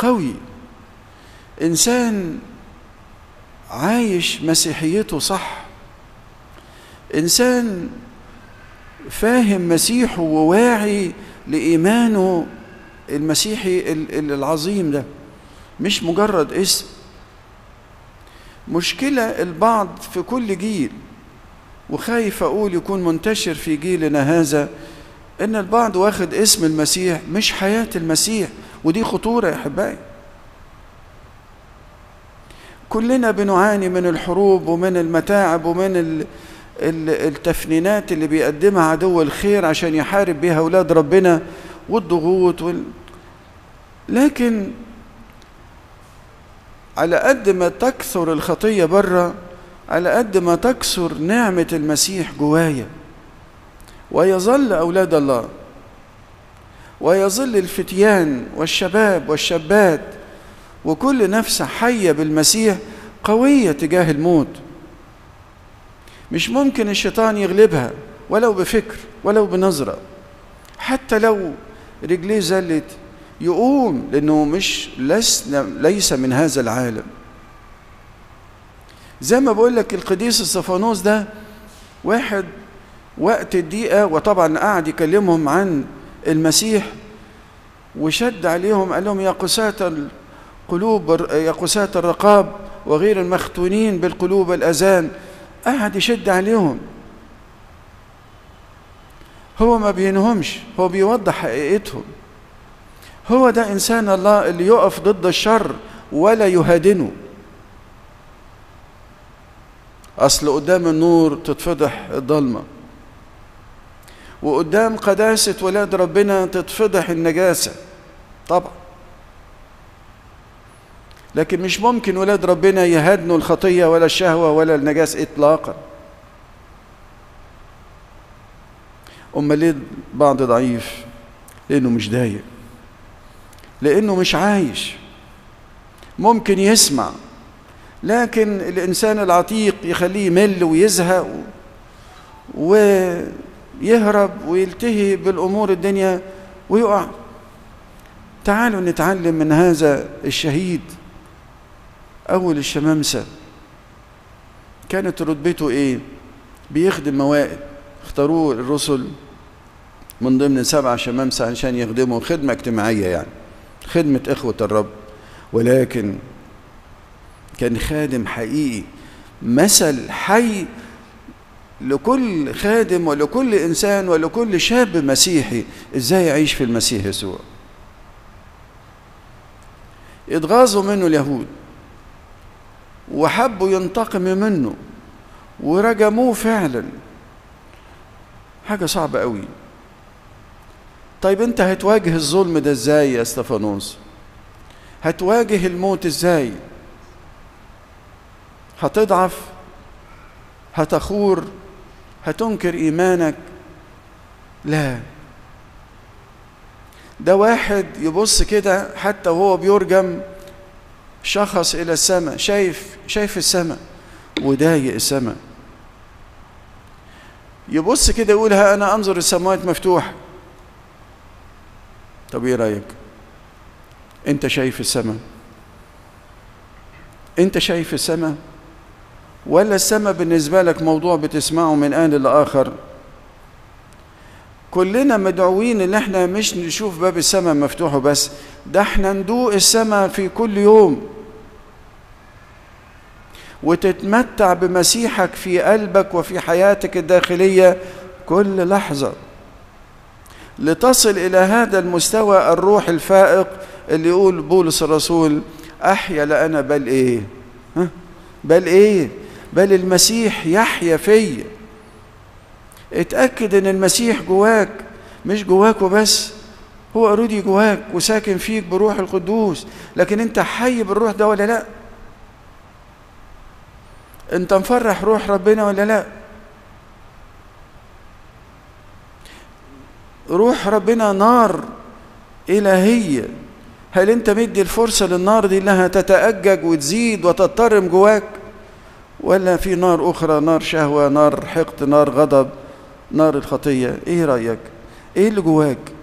قوي انسان عايش مسيحيته صح انسان فاهم مسيحه وواعي لايمانه المسيحي العظيم ده مش مجرد اسم مشكله البعض في كل جيل وخايف اقول يكون منتشر في جيلنا هذا ان البعض واخد اسم المسيح مش حياه المسيح ودي خطوره يا احبائي كلنا بنعاني من الحروب ومن المتاعب ومن التفنينات اللي بيقدمها عدو الخير عشان يحارب بيها اولاد ربنا والضغوط وال... لكن على قد ما تكثر الخطيه بره على قد ما تكثر نعمه المسيح جوايا ويظل اولاد الله ويظل الفتيان والشباب والشابات وكل نفس حيه بالمسيح قويه تجاه الموت مش ممكن الشيطان يغلبها ولو بفكر ولو بنظره حتى لو رجليه زلت يقوم لانه مش لسنا ليس من هذا العالم زي ما بقول لك القديس الصفانوس ده واحد وقت الدقيقه وطبعا قعد يكلمهم عن المسيح وشد عليهم قال لهم يا قساة القلوب يا قساة الرقاب وغير المختونين بالقلوب الأذان قعد يشد عليهم هو ما بينهمش هو بيوضح حقيقتهم هو ده إنسان الله اللي يقف ضد الشر ولا يهادنه أصل قدام النور تتفضح الضلمة وقدام قداسة ولاد ربنا تتفضح النجاسة طبعا لكن مش ممكن ولاد ربنا يهدنوا الخطية ولا الشهوة ولا النجاسة إطلاقا أما ليه بعض ضعيف لأنه مش دايق لأنه مش عايش ممكن يسمع لكن الإنسان العتيق يخليه يمل ويزهق ويهرب ويلتهي بالأمور الدنيا ويقع تعالوا نتعلم من هذا الشهيد أول الشمامسة كانت رتبته إيه؟ بيخدم موائد اختاروه الرسل من ضمن سبع شمامسة عشان يخدموا خدمة اجتماعية يعني خدمة إخوة الرب ولكن كان خادم حقيقي مثل حي لكل خادم ولكل إنسان ولكل شاب مسيحي إزاي يعيش في المسيح يسوع اتغاظوا منه اليهود وحبوا ينتقموا منه ورجموه فعلا حاجة صعبة قوي طيب انت هتواجه الظلم ده ازاي يا استفانوس هتواجه الموت ازاي هتضعف هتخور هتنكر ايمانك لا ده واحد يبص كده حتى وهو بيرجم شخص الى السماء شايف شايف السماء وضايق السماء يبص كده يقول ها انا انظر السماوات مفتوحه طب ايه رايك انت شايف السماء انت شايف السماء ولا السماء بالنسبه لك موضوع بتسمعه من ان لاخر كلنا مدعوين ان احنا مش نشوف باب السماء مفتوح بس ده احنا ندوق السماء في كل يوم وتتمتع بمسيحك في قلبك وفي حياتك الداخليه كل لحظه لتصل الى هذا المستوى الروح الفائق اللي يقول بولس الرسول احيا لا انا بل ايه ها؟ بل ايه بل المسيح يحيا فيا اتاكد ان المسيح جواك مش جواك وبس هو اوريدي جواك وساكن فيك بروح القدوس لكن انت حي بالروح ده ولا لا انت مفرح روح ربنا ولا لا روح ربنا نار إلهية هل أنت مدي الفرصة للنار دي إنها تتأجج وتزيد وتضطرم جواك ولا في نار أخرى نار شهوة نار حقد نار غضب نار الخطية إيه رأيك إيه اللي جواك